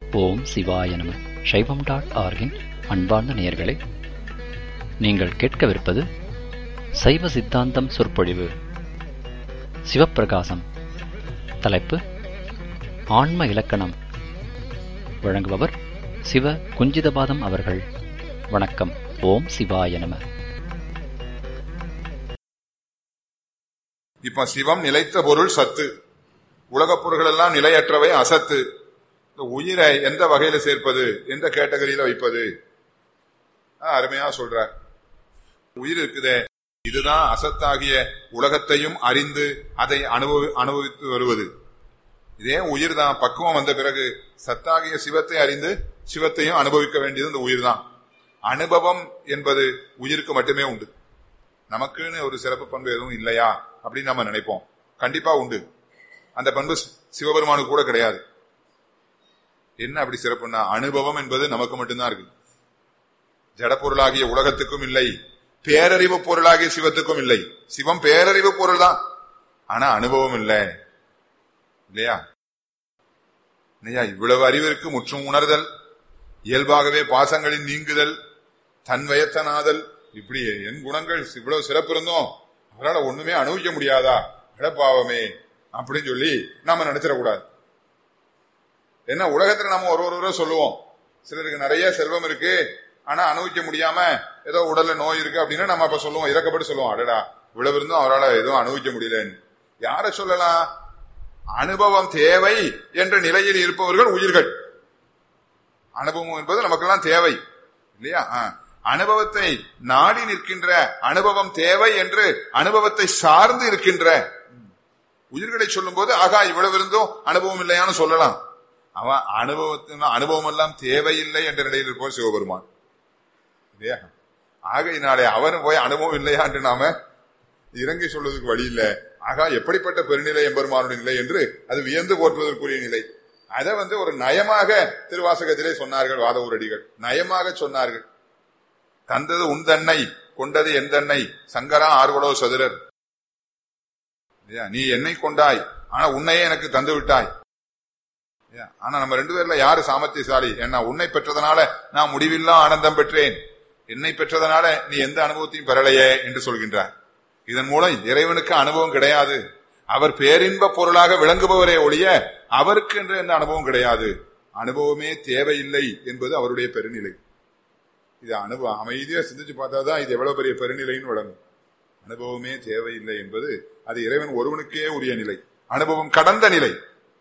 ஓம் சிவாய நம சைவம் டாட் ஆர்கின் அன்பார்ந்த நேயர்களே நீங்கள் கேட்கவிருப்பது சைவ சித்தாந்தம் சொற்பொழிவு சிவப்பிரகாசம் தலைப்பு ஆன்ம இலக்கணம் வழங்குபவர் சிவ குஞ்சிதபாதம் அவர்கள் வணக்கம் ஓம் சிவாய நம இப்ப சிவம் நிலைத்த பொருள் சத்து உலகப் பொருள்கள் எல்லாம் நிலையற்றவை அசத்து இந்த உயிரை எந்த வகையில சேர்ப்பது எந்த கேட்டகரியில வைப்பது ஆ, அருமையா சொல்றார் உயிர் இருக்குதே இதுதான் அசத்தாகிய உலகத்தையும் அறிந்து அதை அனுபவி அனுபவித்து வருவது இதே உயிர் தான் பக்குவம் வந்த பிறகு சத்தாகிய சிவத்தை அறிந்து சிவத்தையும் அனுபவிக்க வேண்டியது இந்த உயிர் தான் அனுபவம் என்பது உயிருக்கு மட்டுமே உண்டு நமக்குன்னு ஒரு சிறப்பு பண்பு எதுவும் இல்லையா அப்படின்னு நம்ம நினைப்போம் கண்டிப்பா உண்டு அந்த பண்பு சி- சிவபெருமானுக்கு கூட கிடையாது என்ன அப்படி சிறப்புன்னா அனுபவம் என்பது நமக்கு மட்டும்தான் இருக்கு ஜடப்பொருளாகிய உலகத்துக்கும் இல்லை பேரறிவு பொருளாகிய சிவத்துக்கும் இல்லை சிவம் பேரறிவு பொருள் தான் ஆனா அனுபவம் இல்லை இல்லையா இல்லையா இவ்வளவு அறிவிற்கு முற்றும் உணர்தல் இயல்பாகவே பாசங்களின் நீங்குதல் தன்வயத்தனாதல் இப்படி என் குணங்கள் இவ்வளவு சிறப்பு இருந்தோம் அவரால் ஒண்ணுமே அனுபவிக்க முடியாதா இடப்பாவமே அப்படின்னு சொல்லி நாம நினைச்சிடக்கூடாது என்ன உலகத்துல நம்ம ஒரு ஒருவரை சொல்லுவோம் சிலருக்கு நிறைய செல்வம் இருக்கு ஆனா அனுபவிக்க முடியாம ஏதோ உடல்ல நோய் இருக்கு அப்படின்னா நம்ம அப்ப சொல்லுவோம் இறக்கப்பட்டு சொல்லுவோம் அடடா இவ்வளவு இருந்தும் அவரால் எதுவும் அனுபவிக்க முடியலன்னு யார சொல்லலாம் அனுபவம் தேவை என்ற நிலையில் இருப்பவர்கள் உயிர்கள் அனுபவம் என்பது நமக்கெல்லாம் தேவை இல்லையா ஆ. அனுபவத்தை நாடி நிற்கின்ற அனுபவம் தேவை என்று அனுபவத்தை சார்ந்து இருக்கின்ற உயிர்களை சொல்லும்போது ஆகா இவ்வளவு இருந்தும் அனுபவம் இல்லையான்னு சொல்லலாம் அவன் அனுபவத்தின் அனுபவம் எல்லாம் தேவையில்லை என்ற நிலையில் இருப்போம் சிவபெருமான் இல்லையா ஆகையினாலே அவன் போய் அனுபவம் இல்லையா என்று நாம இறங்கி சொல்வதற்கு வழி இல்லை ஆகா எப்படிப்பட்ட பெருநிலை எம்பெருமானுடைய நிலை என்று அது வியந்து போற்றுவதற்குரிய நிலை அதை வந்து ஒரு நயமாக திருவாசகத்திலே சொன்னார்கள் வாதவூரடிகள் நயமாக சொன்னார்கள் தந்தது உந்தன்னை கொண்டது எந்தன்னை சங்கரா ஆர்வலோ சதுரர் இல்லையா? நீ என்னை கொண்டாய் ஆனா உன்னையே எனக்கு தந்து விட்டாய் இல்லையா? ஆனா நம்ம ரெண்டு பேர்ல யாரு சாமர்த்தியசாலி என்ன உன்னை பெற்றதனால நான் முடிவில்லா ஆனந்தம் பெற்றேன் என்னை பெற்றதனால நீ எந்த அனுபவத்தையும் பெறலையே என்று சொல்கின்றார் இதன் மூலம் இறைவனுக்கு அனுபவம் கிடையாது அவர் பேரின்ப பொருளாக விளங்குபவரே ஒழிய அவருக்கு என்று எந்த அனுபவம் கிடையாது அனுபவமே தேவையில்லை என்பது அவருடைய பெருநிலை இது அனுபவம் அமைதியா சிந்திச்சு பார்த்தாதான் இது எவ்வளவு பெரிய பெருநிலைன்னு விளங்கும் அனுபவமே தேவையில்லை என்பது அது இறைவன் ஒருவனுக்கே உரிய நிலை அனுபவம் கடந்த நிலை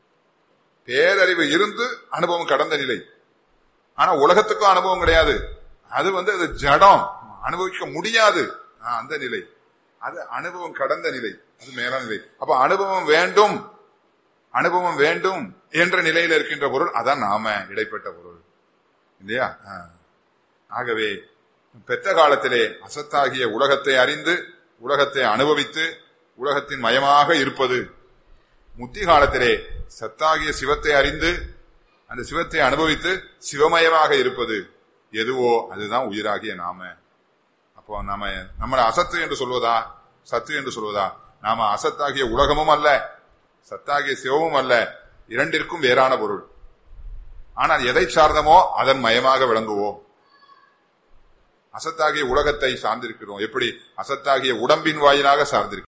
பேரறிவு இருந்து அனுபவம் கடந்த நிலை ஆனா உலகத்துக்கும் அனுபவம் கிடையாது அது வந்து அது ஜடம் அனுபவிக்க முடியாது ஆ, அந்த நிலை அது அனுபவம் கடந்த நிலை அது மேலான நிலை அப்ப அனுபவம் வேண்டும் அனுபவம் வேண்டும் என்ற நிலையில் இருக்கின்ற பொருள் அதான் நாம இடைப்பட்ட பொருள் இல்லையா ஆ. ஆகவே பெத்த காலத்திலே அசத்தாகிய உலகத்தை அறிந்து உலகத்தை அனுபவித்து உலகத்தின் மயமாக இருப்பது முத்தி காலத்திலே சத்தாகிய சிவத்தை அறிந்து அந்த சிவத்தை அனுபவித்து சிவமயமாக இருப்பது எதுவோ அதுதான் உயிராகிய நாம அப்போ நாம நம்மளை அசத்து என்று சொல்வதா சத்து என்று சொல்வதா நாம அசத்தாகிய உலகமும் அல்ல சத்தாகிய சிவமும் அல்ல இரண்டிற்கும் வேறான பொருள் ஆனால் எதை சார்ந்தமோ அதன் மயமாக விளங்குவோம் அசத்தாகிய உலகத்தை சார்ந்திருக்கிறோம் எப்படி அசத்தாகிய உடம்பின் வாயிலாக சார்ந்திருக்கிறோம்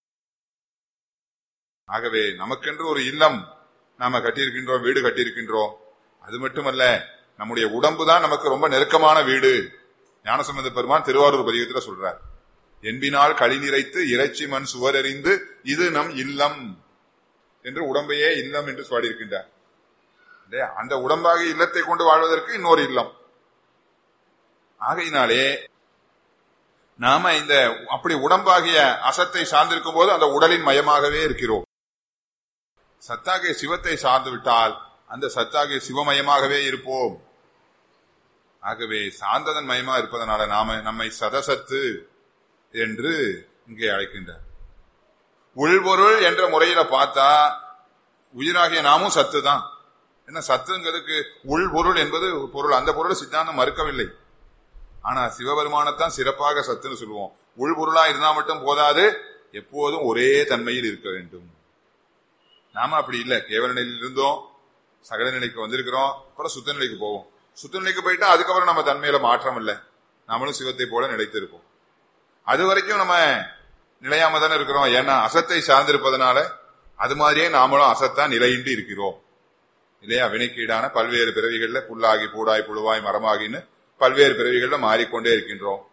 ஆகவே நமக்கென்று ஒரு இல்லம் நாம கட்டியிருக்கின்றோம் வீடு கட்டியிருக்கின்றோம் அது மட்டுமல்ல நம்முடைய உடம்பு தான் நமக்கு ரொம்ப நெருக்கமான வீடு ஞானசம்பந்த பெருமான் திருவாரூர் பதிகத்துல சொல்றார் என்பினால் களி நிறைத்து இறைச்சி மண் சுவரெறிந்து இது நம் இல்லம் என்று உடம்பையே இல்லம் என்று பாடியிருக்கின்றார் இல்லையா? அந்த உடம்பாகிய இல்லத்தை கொண்டு வாழ்வதற்கு இன்னொரு இல்லம் ஆகையினாலே நாம இந்த அப்படி உடம்பாகிய அசத்தை சார்ந்திருக்கும் போது அந்த உடலின் மயமாகவே இருக்கிறோம் சத்தாகிய சிவத்தை சார்ந்து விட்டால் அந்த சத்தாகிய சிவமயமாகவே இருப்போம் ஆகவே சார்ந்ததன் மயமா இருப்பதனால நாம நம்மை சதசத்து என்று இங்கே அழைக்கின்றார் உள்பொருள் என்ற முறையில பார்த்தா உயிராகிய நாமும் சத்து தான் என்ன சத்துங்கிறதுக்கு உள்பொருள் என்பது ஒரு பொருள் அந்த பொருளை சித்தாந்தம் மறுக்கவில்லை ஆனா சிவபெருமானத்தான் சிறப்பாக சத்துன்னு சொல்லுவோம் உள்பொருளா இருந்தா மட்டும் போதாது எப்போதும் ஒரே தன்மையில் இருக்க வேண்டும் நாம அப்படி இல்லை கேவல நிலையில் இருந்தோம் சகல நிலைக்கு வந்திருக்கிறோம் அப்புறம் சுத்த நிலைக்கு போவோம் சுத்த நிலைக்கு போயிட்டா அதுக்கப்புறம் நம்ம தன்மையில மாற்றம் இல்லை நம்மளும் சிவத்தை போல நிலைத்திருப்போம் அது வரைக்கும் நம்ம நிலையாம தானே இருக்கிறோம் ஏன்னா அசத்தை சார்ந்திருப்பதனால அது மாதிரியே நாமளும் அசத்தா நிலையின்றி இருக்கிறோம் இல்லையா வினைக்கீடான பல்வேறு பிறவிகள்ல புல்லாகி பூடாய் புழுவாய் மரமாகின்னு பல்வேறு பிறவிகள்ல மாறிக்கொண்டே இருக்கின்றோம்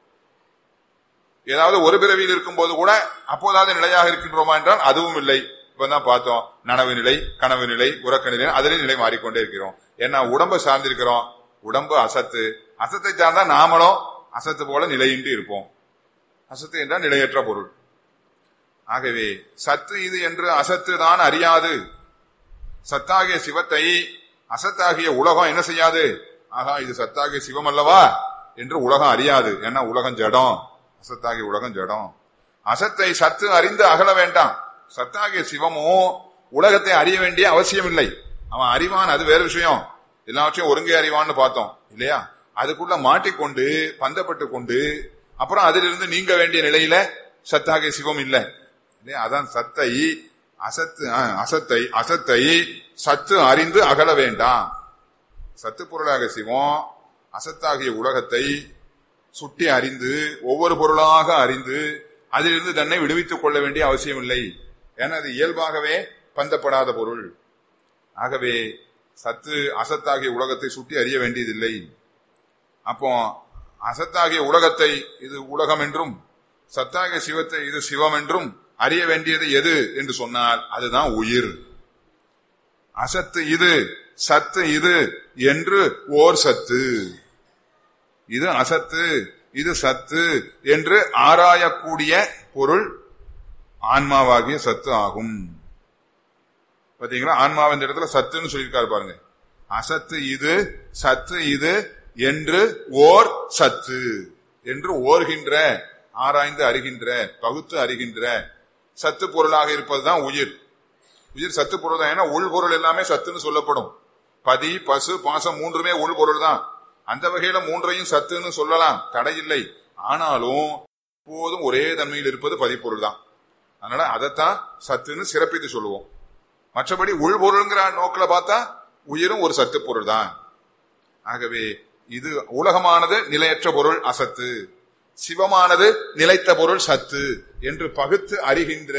ஏதாவது ஒரு பிறவியில் இருக்கும்போது கூட அப்போதாவது நிலையாக இருக்கின்றோமா என்றால் அதுவும் இல்லை இப்பதான் பார்த்தோம் நனவு நிலை கனவு நிலை உறக்க நிலை அதிலே நிலை மாறிக்கொண்டே இருக்கிறோம் ஏன்னா உடம்பை சார்ந்திருக்கிறோம் உடம்பு அசத்து அசத்தை சார்ந்தா நாமளும் அசத்து போல நிலையின்றி இருப்போம் அசத்து என்றால் நிலையற்ற பொருள் ஆகவே சத்து இது என்று அசத்து தான் அறியாது சத்தாகிய சிவத்தை அசத்தாகிய உலகம் என்ன செய்யாது ஆகா இது சத்தாகிய சிவம் அல்லவா என்று உலகம் அறியாது ஏன்னா உலகம் ஜடம் அசத்தாகிய உலகம் ஜடம் அசத்தை சத்து அறிந்து அகல வேண்டாம் சத்தாகிய சிவமும் உலகத்தை அறிய வேண்டிய அவசியம் இல்லை அவன் அறிவான் அது வேற விஷயம் எல்லாவற்றையும் ஒருங்கே அறிவான்னு பார்த்தோம் இல்லையா அதுக்குள்ள மாட்டிக்கொண்டு பந்தப்பட்டு கொண்டு அப்புறம் அதிலிருந்து நீங்க வேண்டிய நிலையில சத்தாகிய சிவம் இல்லை இல்லையா அதான் சத்தை அசத்து ஆ, அசத்தை அசத்தை சத்து அறிந்து அகல வேண்டாம் சத்து பொருளாக சிவம் அசத்தாகிய உலகத்தை சுட்டி அறிந்து ஒவ்வொரு பொருளாக அறிந்து அதிலிருந்து தன்னை விடுவித்துக் கொள்ள வேண்டிய அவசியம் இல்லை ஏன்னா அது இயல்பாகவே பந்தப்படாத பொருள் ஆகவே சத்து அசத்தாகிய உலகத்தை சுட்டி அறிய வேண்டியதில்லை அப்போ அசத்தாகிய உலகத்தை இது உலகம் என்றும் சத்தாகிய சிவத்தை இது சிவம் என்றும் அறிய வேண்டியது எது என்று சொன்னால் அதுதான் உயிர் அசத்து இது சத்து இது என்று ஓர் சத்து இது அசத்து இது சத்து என்று ஆராயக்கூடிய பொருள் ஆன்மாவாகிய சத்து ஆகும் பாத்தீங்களா ஆன்மாவை இந்த இடத்துல சத்துன்னு சொல்லியிருக்காரு பாருங்க அசத்து இது சத்து இது என்று ஓர் சத்து என்று ஓர்கின்ற ஆராய்ந்து அறிகின்ற பகுத்து அறிகின்ற சத்து பொருளாக இருப்பதுதான் உயிர் உயிர் சத்து பொருள் தான் ஏன்னா உள் பொருள் எல்லாமே சத்துன்னு சொல்லப்படும் பதி பசு பாசம் மூன்றுமே உள் பொருள் தான் அந்த வகையில மூன்றையும் சத்துன்னு சொல்லலாம் தடையில்லை ஆனாலும் எப்போதும் ஒரே தன்மையில் இருப்பது பதிப்பொருள் தான் அதனால அதைத்தான் சத்துன்னு சிறப்பித்து சொல்லுவோம் மற்றபடி உள் பொருள்ங்கிற நோக்கில் பார்த்தா உயிரும் ஒரு சத்து பொருள் தான் ஆகவே இது உலகமானது நிலையற்ற பொருள் அசத்து சிவமானது நிலைத்த பொருள் சத்து என்று பகுத்து அறிகின்ற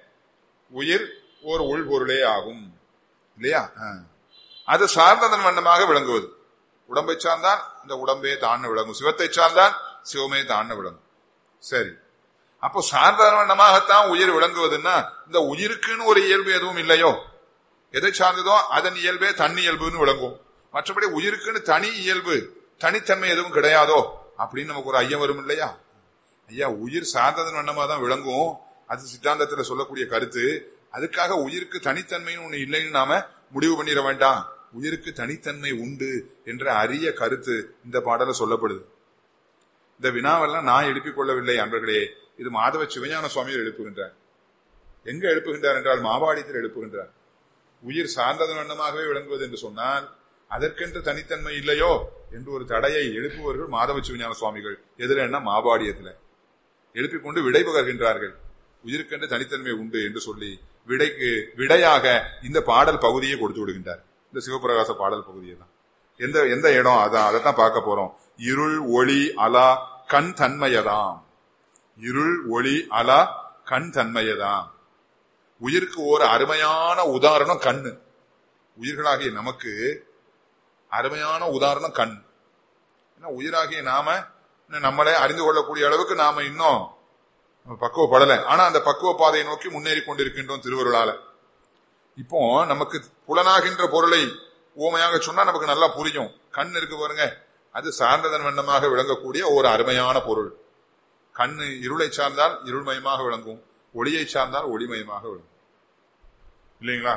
உயிர் ஒரு உள்பொருளே ஆகும் இல்லையா ஆ. அது சார்ந்ததன் வண்ணமாக விளங்குவது உடம்பை சார்ந்தால் இந்த உடம்பே தான்னு விளங்கும் சிவத்தை சார்ந்தால் சிவமே தான்னு விளங்கும் சரி அப்போ சார்ந்ததன் வண்ணமாகத்தான் உயிர் விளங்குவதுன்னா இந்த உயிருக்குன்னு ஒரு இயல்பு எதுவும் இல்லையோ எதை சார்ந்ததோ அதன் இயல்பே தன் இயல்புன்னு விளங்கும் மற்றபடி உயிருக்குன்னு தனி இயல்பு தனித்தன்மை எதுவும் கிடையாதோ அப்படின்னு நமக்கு ஒரு ஐயம் வரும் இல்லையா ஐயா உயிர் சார்ந்ததன் வண்ணமா தான் விளங்கும் அது சித்தாந்தத்துல சொல்லக்கூடிய கருத்து அதுக்காக உயிருக்கு தனித்தன்மைன்னு ஒண்ணு இல்லைன்னு நாம முடிவு பண்ணிட வேண்டாம் உயிருக்கு தனித்தன்மை உண்டு என்ற அரிய கருத்து இந்த பாடல சொல்லப்படுது இந்த வினாவெல்லாம் நான் எழுப்பிக் கொள்ளவில்லை அன்பர்களே இது மாதவ சிவஞான சுவாமிகள் எழுப்புகின்றார் எங்க எழுப்புகின்றார் என்றால் மாபாடியத்தில் எழுப்புகின்றார் உயிர் சார்ந்ததன் வண்ணமாகவே விளங்குவது என்று சொன்னால் அதற்கென்று தனித்தன்மை இல்லையோ என்று ஒரு தடையை எழுப்புவர்கள் மாதவ சிவஞான சுவாமிகள் எதுல என்ன மாபாடியத்துல எழுப்பிக் கொண்டு விடை பகர்கின்றார்கள் உயிருக்கென்று தனித்தன்மை உண்டு என்று சொல்லி விடைக்கு விடையாக இந்த பாடல் பகுதியை கொடுத்து விடுகின்றார் இந்த சிவபிரகாச பாடல் பகுதியை தான் எந்த எந்த இடம் அதான் அதைத்தான் பார்க்க போறோம் இருள் ஒளி அலா கண் தன்மையதாம் இருள் ஒளி அலா கண் தன்மையதாம் உயிருக்கு ஒரு அருமையான உதாரணம் கண்ணு உயிர்களாகிய நமக்கு அருமையான உதாரணம் கண் ஏன்னா உயிராகிய நாம இன்னும் நம்மளே அறிந்து கொள்ளக்கூடிய அளவுக்கு நாம இன்னும் பக்குவப்படல ஆனா அந்த பக்குவ பாதையை நோக்கி முன்னேறி கொண்டிருக்கின்றோம் திருவருளால இப்போ நமக்கு புலனாகின்ற பொருளை ஊமையாக சொன்னா நமக்கு நல்லா புரியும் கண் இருக்கு பாருங்க அது சார்ந்ததன் வண்ணமாக விளங்கக்கூடிய ஒரு அருமையான பொருள் கண்ணு இருளை சார்ந்தால் இருள்மயமாக விளங்கும் ஒளியை சார்ந்தால் ஒளிமயமாக விளங்கும் இல்லைங்களா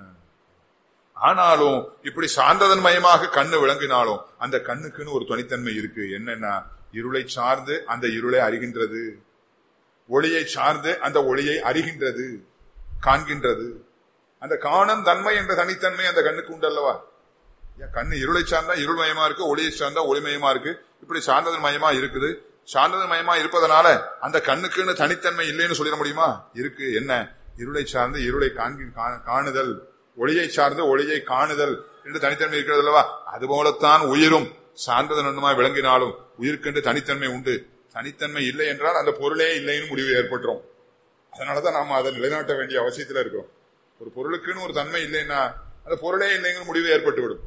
ஆனாலும் இப்படி சார்ந்ததன் மயமாக கண்ணு விளங்கினாலும் அந்த கண்ணுக்குன்னு ஒரு தனித்தன்மை இருக்கு என்னன்னா இருளை சார்ந்து அந்த இருளை அறிகின்றது ஒளியை சார்ந்து அந்த ஒளியை அறிகின்றது காண்கின்றது அந்த காணும் தன்மை என்ற தனித்தன்மை அந்த கண்ணுக்கு உண்டு அல்லவா ஏன் கண்ணு இருளை சார்ந்தா இருள்மயமா இருக்கு ஒளியை சார்ந்தா ஒளிமயமா இருக்கு இப்படி சார்ந்ததன் மயமா இருக்குது சார்ந்ததன் மயமா இருப்பதனால அந்த கண்ணுக்குன்னு தனித்தன்மை இல்லைன்னு சொல்லிட முடியுமா இருக்கு என்ன இருளை சார்ந்து இருளை காண்கி கா- காணுதல் ஒளியை சார்ந்து ஒளியை காணுதல் என்று தனித்தன்மை இருக்கிறது அல்லவா அதுபோலத்தான் உயிரும் சார்ந்தது நன்மாய் விளங்கினாலும் உயிர்க்கென்று தனித்தன்மை உண்டு தனித்தன்மை இல்லை என்றால் அந்த பொருளே இல்லைன்னு முடிவு ஏற்பட்டுரும் அதனாலதான் நாம அதை நிலைநாட்ட வேண்டிய அவசியத்துல இருக்கிறோம் ஒரு பொருளுக்குன்னு ஒரு தன்மை இல்லைன்னா அந்த பொருளே இல்லைங்கிற முடிவு ஏற்பட்டு விடும்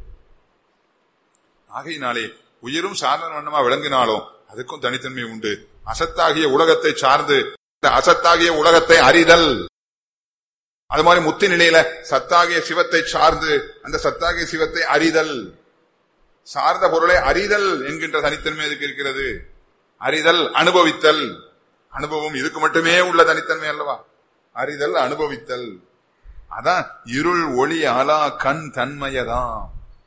ஆகையினாலே உயிரும் சார்ந்த வண்ணமா விளங்கினாலும் அதுக்கும் தனித்தன்மை உண்டு அசத்தாகிய உலகத்தை சார்ந்து இந்த அசத்தாகிய உலகத்தை அறிதல் அது மாதிரி முத்தி நிலையில சத்தாகிய சிவத்தை சார்ந்து அந்த சத்தாகிய சிவத்தை அறிதல் சார்ந்த பொருளை அறிதல் என்கின்ற தனித்தன்மை அதுக்கு இருக்கிறது அறிதல் அனுபவித்தல் அனுபவம் இதுக்கு மட்டுமே உள்ள தனித்தன்மை அல்லவா அறிதல் அனுபவித்தல் அதான் இருள் ஒளி அலா கண் தன்மையதான்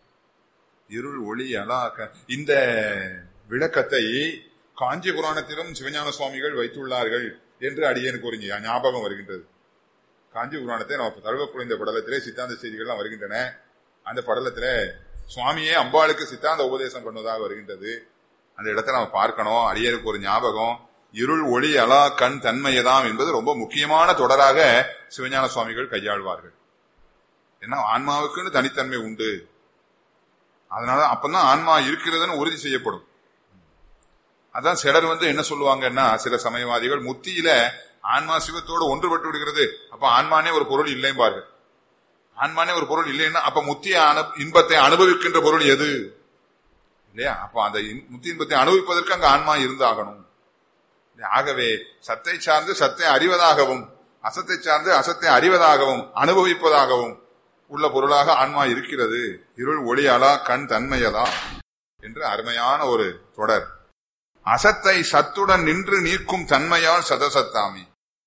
இருள் ஒளி அலா கண் இந்த விளக்கத்தை காஞ்சி புராணத்திலும் சிவஞான சுவாமிகள் வைத்துள்ளார்கள் என்று அடியனுக்கு ஒரு ஞா- ஞாபகம் வருகின்றது காஞ்சி புராணத்தை நம்ம தழுவக்கூடிய இந்த படலத்திலே சித்தாந்த செய்திகள்லாம் வருகின்றன அந்த படலத்திலே சுவாமியே அம்பாளுக்கு சித்தாந்த உபதேசம் பண்ணுவதாக வருகின்றது அந்த இடத்தை நம்ம பார்க்கணும் அடியனுக்கு ஒரு ஞாபகம் இருள் ஒளி அலா கண் தன்மையதாம் என்பது ரொம்ப முக்கியமான தொடராக சிவஞான சுவாமிகள் கையாள்வார்கள் ஏன்னா ஆன்மாவுக்குன்னு தனித்தன்மை உண்டு அதனால அப்பதான் ஆன்மா இருக்கிறதுன்னு உறுதி செய்யப்படும் அதான் சிலர் வந்து என்ன சொல்லுவாங்கன்னா சில சமயவாதிகள் முத்தியில ஆன்மா சிவத்தோடு ஒன்றுபட்டு விடுகிறது அப்ப ஆன்மானே ஒரு பொருள் இல்லைம்பார்கள் ஆன்மானே ஒரு பொருள் இல்லைன்னா அப்ப முத்திய அனு இன்பத்தை அனுபவிக்கின்ற பொருள் எது இல்லையா அப்ப அந்த இன்- முத்தி இன்பத்தை அனுபவிப்பதற்கு அங்க ஆன்மா இருந்தாகணும் ஆகவே சத்தை சார்ந்து சத்தை அறிவதாகவும் அசத்தை சார்ந்து அசத்தை அறிவதாகவும் அனுபவிப்பதாகவும் உள்ள பொருளாக ஆன்மா இருக்கிறது இருள் ஒளியாலா கண் தன்மையதா என்று அருமையான ஒரு தொடர் அசத்தை சத்துடன் நின்று நீக்கும் தன்மையால் சதசத்தாமி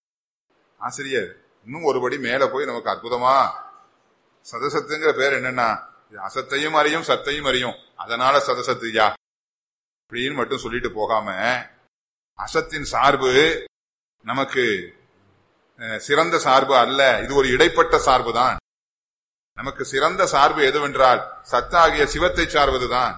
ஆசிரியர் இன்னும் ஒருபடி மேல போய் நமக்கு அற்புதமா சதசத்துங்கிற பேர் என்னன்னா இது அசத்தையும் அறியும் சத்தையும் அறியும் அதனால சதசத்து யா அப்படின்னு மட்டும் சொல்லிட்டு போகாம அசத்தின் சார்பு நமக்கு அஹ், சிறந்த சார்பு அல்ல இது ஒரு இடைப்பட்ட சார்பு தான் நமக்கு சிறந்த சார்பு எதுவென்றால் சத்தாகிய சிவத்தை சார்வதுதான்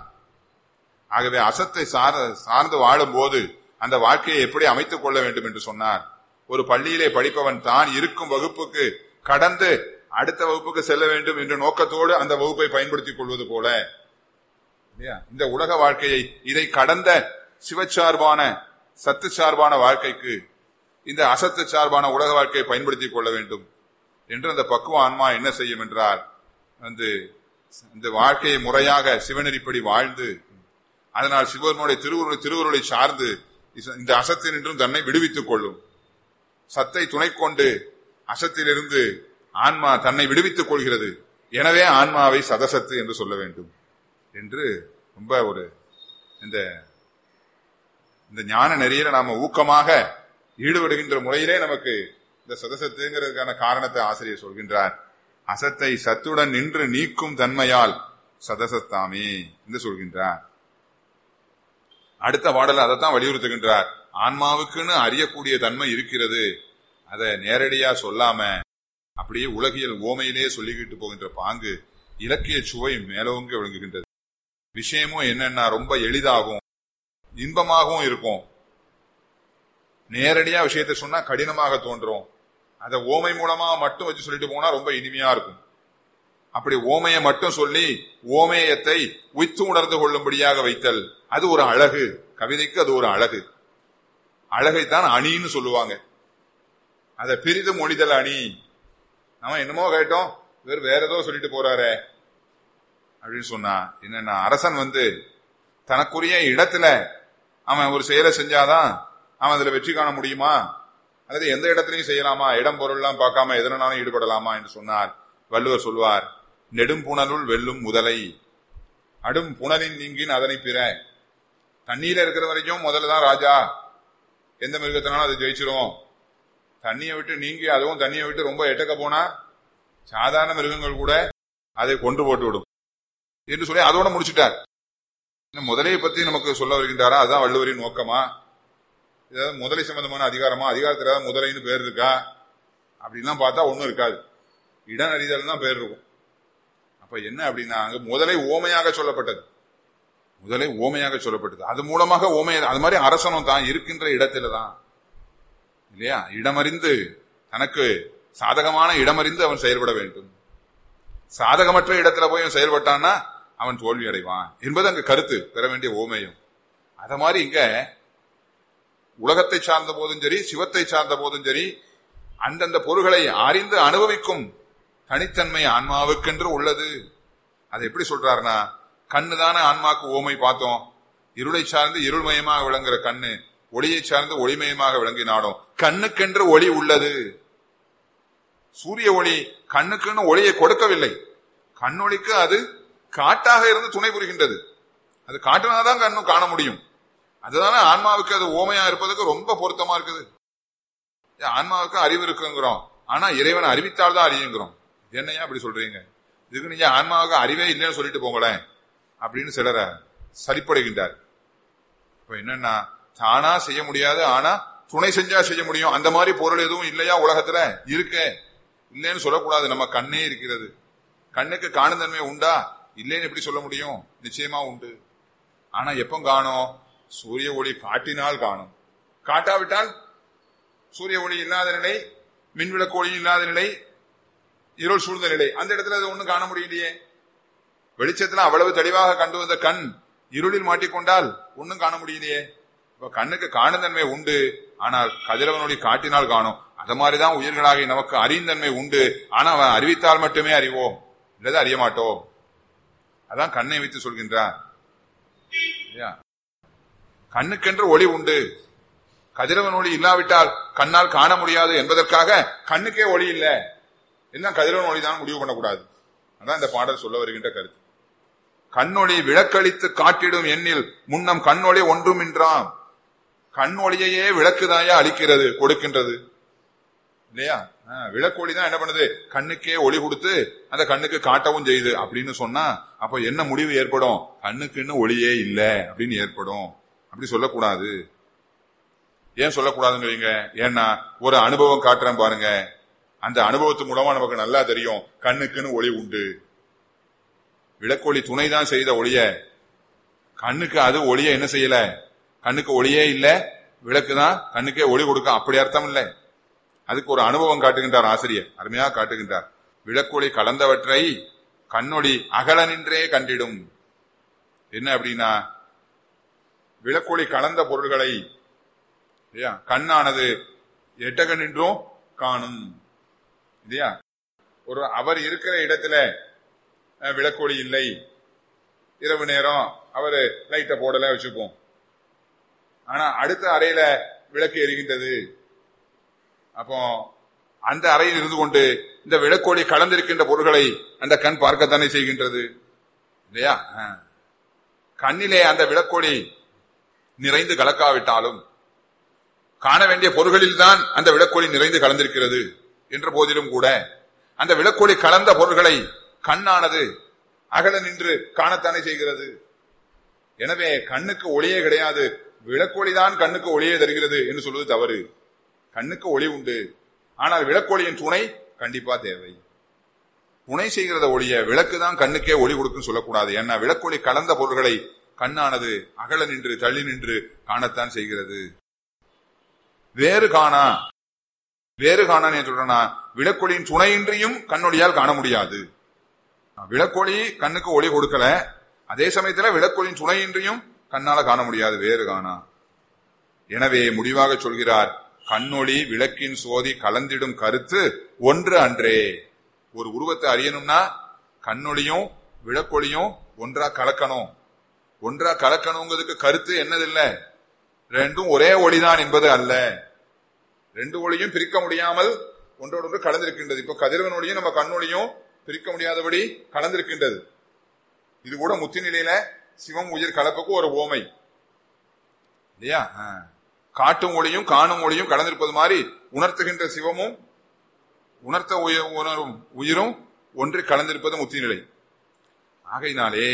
ஆகவே அசத்தை சார் சார்ந்து வாழும்போது அந்த வாழ்க்கையை எப்படி அமைத்துக் கொள்ள வேண்டும் என்று சொன்னார் ஒரு பள்ளியிலே படிப்பவன் தான் இருக்கும் வகுப்புக்கு கடந்து அடுத்த வகுப்புக்கு செல்ல வேண்டும் என்ற நோக்கத்தோடு அந்த வகுப்பை பயன்படுத்திக் கொள்வது போல இல்லையா? இந்த உலக வாழ்க்கையை இதை கடந்த சிவச்சார்பான சத்து சார்பான வாழ்க்கைக்கு இந்த அசத்து சார்பான உலக வாழ்க்கையை பயன்படுத்திக் கொள்ள வேண்டும் என்று அந்த பக்குவ ஆன்மா என்ன செய்யும் என்றால் வந்து இந்த வாழ்க்கையை முறையாக சிவநெறிப்படி வாழ்ந்து அதனால் சிவனுடைய திருவுருளை திருவுருளை சார்ந்து இச- இந்த அசத்தினின்றும் தன்னை விடுவித்துக் கொள்ளும் சத்தை துணை கொண்டு அசத்திலிருந்து ஆன்மா தன்னை விடுவித்துக் கொள்கிறது எனவே ஆன்மாவை சதசத்து என்று சொல்ல வேண்டும் என்று ரொம்ப ஒரு இந்த இந்த ஞான நெறியில நாம ஊக்கமாக ஈடுபடுகின்ற முறையிலே நமக்கு இந்த சதசத்துங்கிறதுக்கான காரணத்தை ஆசிரியர் சொல்கின்றார் அசத்தை சத்துடன் நின்று நீக்கும் தன்மையால் சதசத்தாமே என்று சொல்கின்றார் அடுத்த பாடல் அதைத்தான் வலியுறுத்துகின்றார் ஆன்மாவுக்குன்னு அறியக்கூடிய தன்மை இருக்கிறது அதை நேரடியா சொல்லாம அப்படியே உலகியல் ஓமையிலே சொல்லிக்கிட்டு போகின்ற பாங்கு இலக்கிய சுவை மேலோங்க விளங்குகின்றது விஷயமும் என்னன்னா ரொம்ப எளிதாகும் இன்பமாகவும் இருக்கும் நேரடியா விஷயத்தை சொன்னா கடினமாக தோன்றும் அதை ஓமை மூலமா மட்டும் வச்சு சொல்லிட்டு போனா ரொம்ப இனிமையா இருக்கும் அப்படி ஓமையை மட்டும் சொல்லி ஓமேயத்தை உய்த்து உணர்ந்து கொள்ளும்படியாக வைத்தல் அது ஒரு அழகு கவிதைக்கு அது ஒரு அழகு அழகைத்தான் அணின்னு சொல்லுவாங்க அதை பிரிது மொழிதல் அணி நம்ம என்னமோ கேட்டோம் இவர் வேற ஏதோ சொல்லிட்டு போறாரே அப்படின்னு சொன்னா என்னன்னா அரசன் வந்து தனக்குரிய இடத்துல அவன் ஒரு செயலை செஞ்சாதான் அவன் அதுல வெற்றி காண முடியுமா அல்லது எந்த இடத்துலயும் செய்யலாமா இடம் பொருள்லாம் பார்க்காம எதனாலும் ஈடுபடலாமா என்று சொன்னார் வள்ளுவர் சொல்வார் நெடும் புனலுள் வெல்லும் முதலை அடும் புனலின் நீங்கின் அதனை பிற தண்ணீர இருக்கிற வரைக்கும் முதல்ல தான் ராஜா எந்த மிருகத்தினாலும் அது ஜெயிச்சிரும் தண்ணியை விட்டு நீங்கி அதுவும் தண்ணியை விட்டு ரொம்ப எட்டக்க போனா சாதாரண மிருகங்கள் கூட அதை கொண்டு போட்டு விடும் என்று சொல்லி அதோட முடிச்சுட்டார் இன்னும் முதலையை பத்தி நமக்கு சொல்ல வருகின்றாரா அதுதான் வள்ளுவரின் நோக்கமா ஏதாவது முதலை சம்பந்தமான அதிகாரமா அதிகாரத்துல ஏதாவது முதலைன்னு பேர் இருக்கா அப்படின்லாம் பார்த்தா ஒண்ணும் இருக்காது இடம் அறிதல் தான் பேர் இருக்கும் அப்ப என்ன அப்படின்னா அங்க முதலை ஓமையாக சொல்லப்பட்டது முதலை ஓமையாக சொல்லப்பட்டது அது மூலமாக ஓமை அது மாதிரி அரசனும் தான் இருக்கின்ற இடத்துல தான் இல்லையா இடமறிந்து தனக்கு சாதகமான இடமறிந்து அவன் செயல்பட வேண்டும் சாதகமற்ற இடத்துல போய் அவன் செயல்பட்டான்னா அவன் தோல்வி அடைவான் என்பது அங்க கருத்து பெற வேண்டிய ஓமையும் அத மாதிரி இங்க உலகத்தை சார்ந்த போதும் சரி சிவத்தை சார்ந்த போதும் சரி அந்தந்த பொருள்களை அறிந்து அனுபவிக்கும் தனித்தன்மை ஆன்மாவுக்கென்று உள்ளது அதை எப்படி சொல்றாருன்னா கண்ணு தானே ஆன்மாக்கு ஓமை பார்த்தோம் இருளை சார்ந்து இருள்மயமாக விளங்குற கண்ணு ஒளியை சார்ந்து ஒளிமயமாக விளங்கினாடும் கண்ணுக்கென்று ஒளி உள்ளது சூரிய ஒளி கண்ணுக்குன்னு ஒளியை கொடுக்கவில்லை கண்ணொளிக்கு அது காட்டாக இருந்து துணை புரிகின்றது அது காட்டினாதான் கண்ணு காண முடியும் அதுதானே ஆன்மாவுக்கு அது ஓமையா இருப்பதுக்கு ரொம்ப பொருத்தமா இருக்குது ஏன் ஆன்மாவுக்கு அறிவு இருக்குங்கிறோம் ஆனா இறைவனை அறிவித்தால் தான் அறியுங்கிறோம் இது என்னையா அப்படி சொல்றீங்க இதுக்கு நீங்க ஆன்மாவுக்கு அறிவே இல்லைன்னு சொல்லிட்டு போங்களேன் அப்படின்னு சிலரை சரிப்படுகின்றார் இப்ப என்னன்னா தானா செய்ய முடியாது ஆனா துணை செஞ்சா செய்ய முடியும் அந்த மாதிரி பொருள் எதுவும் இல்லையா உலகத்துல இருக்கு இல்லைன்னு சொல்லக்கூடாது நம்ம கண்ணே இருக்கிறது கண்ணுக்கு காணும் தன்மை உண்டா இல்லைன்னு எப்படி சொல்ல முடியும் நிச்சயமா உண்டு ஆனா எப்ப காணும் சூரிய ஒளி காட்டினால் காணும் காட்டாவிட்டால் சூரிய ஒளி இல்லாத நிலை மின்விளக்கு ஒளி இல்லாத நிலை இருள் சூழ்ந்த நிலை அந்த இடத்துல அது ஒண்ணும் காண முடியலையே வெளிச்சத்துல அவ்வளவு தெளிவாக கண்டு வந்த கண் இருளில் மாட்டிக்கொண்டால் ஒண்ணும் காண முடியலையே இப்ப கண்ணுக்கு காணும் தன்மை உண்டு ஆனால் கதிரவனொளி காட்டினால் காணும் அது மாதிரிதான் உயிர்களாகி நமக்கு அறிந்தன்மை உண்டு ஆனா அவன் அறிவித்தால் மட்டுமே அறிவோம் இல்லது அறிய மாட்டோம் அதான் கண்ணை வைத்து சொல்கின்றான் இல்லையா? கண்ணுக்கென்று ஒளி உண்டு கதிரவன் ஒளி இல்லாவிட்டால் கண்ணால் காண முடியாது என்பதற்காக கண்ணுக்கே ஒளி இல்ல எல்லாம் கதிரவன் ஒளி தான் முடிவு பண்ணக்கூடாது அதான் இந்த பாடல் சொல்ல வருகின்ற கருத்து கண்ணொளி விளக்களித்து காட்டிடும் எண்ணில் முன்னம் கண்ணொளி ஒன்றுமின்றாம் கண் ஒளியையே விளக்குதாயா அளிக்கிறது கொடுக்கின்றது இல்லையா ஆஹ், விளக்கொளி தான் என்ன பண்ணுது கண்ணுக்கே ஒளி கொடுத்து அந்த கண்ணுக்கு காட்டவும் செய்யுது அப்படின்னு சொன்னா அப்ப என்ன முடிவு ஏற்படும் கண்ணுக்குன்னு ஒளியே இல்ல அப்படின்னு ஏற்படும் அப்படி சொல்லக்கூடாது ஏன் சொல்லக்கூடாதுங்கிறீங்க ஏன்னா ஒரு அனுபவம் காட்டுறேன் பாருங்க அந்த அனுபவத்து மூலமா நமக்கு நல்லா தெரியும் கண்ணுக்குன்னு ஒளி உண்டு விளக்கொளி துணை தான் செய்த ஒளிய கண்ணுக்கு அது ஒளிய என்ன செய்யல கண்ணுக்கு ஒளியே இல்ல விளக்கு தான் கண்ணுக்கே ஒளி கொடுக்க அப்படி அர்த்தம் இல்லை அதுக்கு ஒரு அனுபவம் காட்டுகின்றார் ஆசிரியர் அருமையாக காட்டுகின்றார் விளக்கொளி கலந்தவற்றை கண்ணொளி அகல நின்றே கண்டிடும் என்ன அப்படின்னா விளக்கொளி கலந்த பொருள்களை இல்லையா கண்ணானது எட்டக நின்றும் காணும் இல்லையா ஒரு அவர் இருக்கிற இடத்துல அஹ், விளக்கொளி இல்லை இரவு நேரம் அவரு லைட்டை போடல வச்சுப்போம் ஆனா அடுத்த அறையில விளக்கு எரிகின்றது அப்போ அந்த அறையில் இருந்து கொண்டு இந்த விளக்கோடி கலந்திருக்கின்ற பொருள்களை அந்த கண் பார்க்கத்தானே செய்கின்றது இல்லையா ஆ. கண்ணிலே அந்த விளக்கோடி நிறைந்து கலக்காவிட்டாலும் காண வேண்டிய பொருள்களில் தான் அந்த விளக்கோடி நிறைந்து கலந்திருக்கிறது என்ற போதிலும் கூட அந்த விளக்கோடி கலந்த பொருள்களை கண்ணானது அகல நின்று காணத்தானே செய்கிறது எனவே கண்ணுக்கு ஒளியே கிடையாது விளக்கொளிதான் கண்ணுக்கு ஒளியே தருகிறது என்று சொல்வது தவறு கண்ணுக்கு ஒளி உண்டு ஆனால் விளக்கொளியின் துணை கண்டிப்பா தேவை துணை செய்கிறத ஒளிய விளக்கு தான் கண்ணுக்கே ஒளி கொடுக்கும் சொல்லக்கூடாது ஏன்னா விளக்கொளி கலந்த பொருள்களை கண்ணானது அகல நின்று தள்ளி நின்று காணத்தான் செய்கிறது வேறு காணா வேறு காணான்னு ஏன் சொல்றேன்னா விளக்கொளியின் துணையின்றியும் கண்ணொளியால் காண முடியாது விளக்கொளி கண்ணுக்கு ஒளி கொடுக்கல அதே சமயத்துல விளக்கொளியின் துணையின்றியும் கண்ணால காண முடியாது வேறு காணா எனவே முடிவாக சொல்கிறார் கண்ணொளி விளக்கின் சோதி கலந்திடும் கருத்து ஒன்று அன்றே ஒரு உருவத்தை அறியணும்னா கண்ணொளியும் விளக்கொளியும் ஒன்றா கலக்கணும் ஒன்றா கலக்கணுங்கிறதுக்கு கருத்து என்னதில்ல ரெண்டும் ஒரே ஒளிதான் என்பது அல்ல ரெண்டு ஒளியும் பிரிக்க முடியாமல் ஒன்றோடொன்று கலந்திருக்கின்றது இப்ப கதிரவன் ஒளியும் நம்ம கண்ணொளியும் பிரிக்க முடியாதபடி கலந்திருக்கின்றது இது கூட முத்தி நிலையில சிவம் உயிர் கலப்புக்கு ஒரு ஓமை இல்லையா ஆ. காட்டும் ஒளியும் காணும் ஒளியும் கலந்திருப்பது மாதிரி உணர்த்துகின்ற சிவமும் உணர்த்த உய- உணரும் உயிரும் ஒன்று கலந்திருப்பது முத்தி நிலை ஆகையினாலே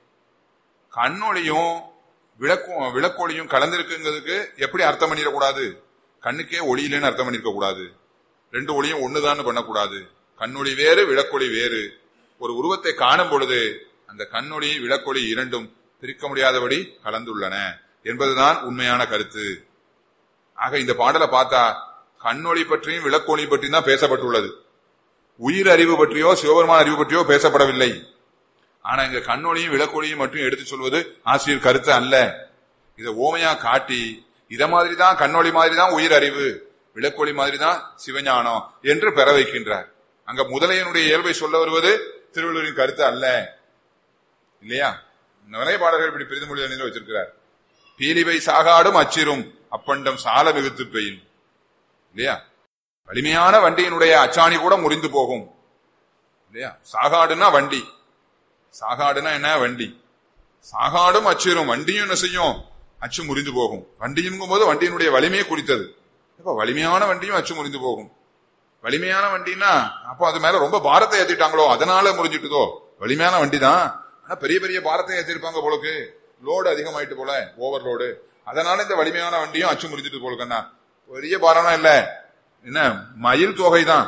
கண்ணொளியும் விளக்கும் விளக்கொளியும் கலந்திருக்குங்கிறதுக்கு எப்படி அர்த்தம் பண்ணிடக்கூடாது கண்ணுக்கே ஒளி இல்லைன்னு அர்த்தம் பண்ணிருக்க கூடாது ரெண்டு ஒளியும் ஒண்ணுதான் பண்ணக்கூடாது கண்ணொளி வேறு விளக்கொளி வேறு ஒரு உருவத்தை காணும் பொழுது அந்த கண்ணொளி விளக்கொளி இரண்டும் பிரிக்க முடியாதபடி கலந்துள்ளன என்பதுதான் உண்மையான கருத்து ஆக இந்த பாடலை பார்த்தா கண்ணொளி பற்றியும் விளக்கொளி பற்றியும் தான் பேசப்பட்டுள்ளது உயிர் அறிவு பற்றியோ சிவபெருமான அறிவு பற்றியோ பேசப்படவில்லை ஆனா இங்க கண்ணொளியும் விளக்கொளியும் மட்டும் எடுத்து சொல்வது ஆசிரியர் கருத்து அல்ல இதை ஓமையா காட்டி இத மாதிரி தான் கண்ணொளி மாதிரி தான் உயிர் அறிவு விளக்கொளி மாதிரி தான் சிவஞானம் என்று பெற வைக்கின்றார் அங்க முதலையனுடைய இயல்பை சொல்ல வருவது திருவள்ளுவரின் கருத்து அல்ல இல்லையா நிறைய பாடல்கள் இப்படி பிரிதுமொழி அணிந்து வச்சிருக்கிறார் பீலிவை சாகாடும் அச்சிரும் அப்பண்டம் சால மிகுத்து பெயின் இல்லையா வலிமையான வண்டியினுடைய அச்சாணி கூட முறிந்து போகும் இல்லையா சாகாடுனா வண்டி சாகாடுனா என்ன வண்டி சாகாடும் அச்சிரும் வண்டியும் என்ன செய்யும் அச்சு முறிந்து போகும் வண்டியும் போது வண்டியினுடைய வலிமையை குறித்தது இப்ப வலிமையான வண்டியும் அச்சு முறிந்து போகும் வலிமையான வண்டினா அப்போ அது மேல ரொம்ப பாரத்தை ஏத்திட்டாங்களோ அதனால முறிஞ்சிட்டுதோ வலிமையான வண்டி தான் ஆனா பெரிய பெரிய பாரத்தை ஏத்திருப்பாங்க போலக்கு லோடு அதிகமாயிட்டு போல ஓவர்லோடு அதனால இந்த வலிமையான வண்டியும் அச்சு முறிஞ்சிட்டு போலுக்கண்ணா பெரிய பாரம்னா இல்ல என்ன மயில் தொகை தான்